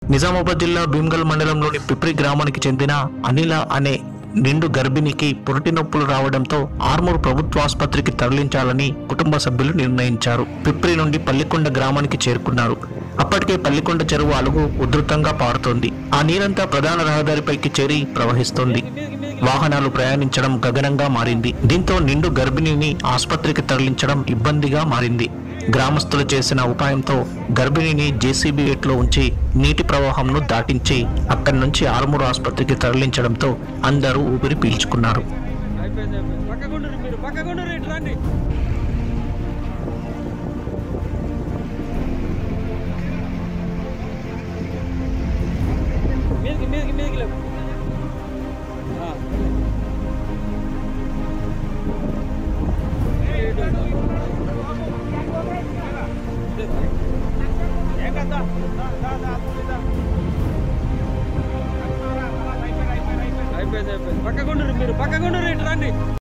నిజామాబాద్ జిల్లా భీమ్గల్ మండలంలోని పిప్రి గ్రామానికి చెందిన అనిల అనే నిండు గర్భిణికి పురిటి నొప్పులు రావడంతో ఆర్మూర్ ప్రభుత్వ ఆసుపత్రికి తరలించాలని కుటుంబ సభ్యులు నిర్ణయించారు పిప్రి నుండి పల్లికొండ గ్రామానికి చేరుకున్నారు అప్పటికే పల్లికొండ చెరువు అలుగు ఉధృతంగా పారుతోంది ఆ నీరంతా ప్రధాన రహదారిపైకి చేరి ప్రవహిస్తోంది వాహనాలు ప్రయాణించడం గగనంగా మారింది దీంతో నిండు గర్భిణిని ఆసుపత్రికి తరలించడం ఇబ్బందిగా మారింది గ్రామస్తులు చేసిన ఉపాయంతో గర్భిణిని జేసీబీ ఎట్లో ఉంచి నీటి ప్రవాహంను దాటించి అక్కడి నుంచి ఆరుమూరు ఆసుపత్రికి తరలించడంతో అందరూ ఊపిరి పీల్చుకున్నారు అయిపోయింది అయిపోయింది పక్కకుండ్రి మీరు పక్కకుండ్రి ఇటు రండి మీదికి మీదికి మీదికి లేవు ఆ. ఏం కదా అయిపోయింది అయిపోయింది పక్కకుండ్రి మీరు పక్కకుండ్రి ఇటు రండి